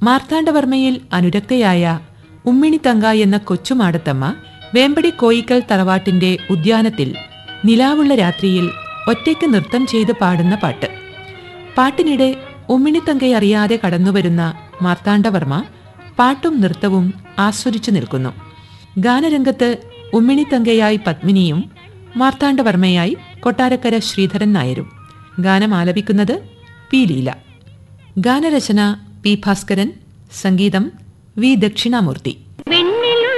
മാർത്താണ്ഡവർമ്മയിൽ അനുരക്തയായ ഉമ്മിണിത്തങ്ക എന്ന കൊച്ചുമാടത്തമ്മ വേമ്പടി കോയിക്കൽ തറവാട്ടിന്റെ ഉദ്യാനത്തിൽ നിലാവുള്ള രാത്രിയിൽ ഒറ്റയ്ക്ക് നൃത്തം ചെയ്ത് പാടുന്ന പാട്ട് പാട്ടിനിടെ ഉമ്മിണിത്തങ്കയറിയാതെ കടന്നുവരുന്ന മാർത്താണ്ഡവർമ്മ പാട്ടും നൃത്തവും ആസ്വദിച്ചു നിൽക്കുന്നു ഗാനരംഗത്ത് ഉമ്മിണിത്തങ്കയായി പത്മിനിയും മാർത്താണ്ഡവർമ്മയായി കൊട്ടാരക്കര ശ്രീധരൻ നായരും ഗാനം ആലപിക്കുന്നത് പി ലീല ഗാനരചന പി ഭാസ്കരൻ സംഗീതം വി ദക്ഷിണാമൂർത്തി വെണ്ണ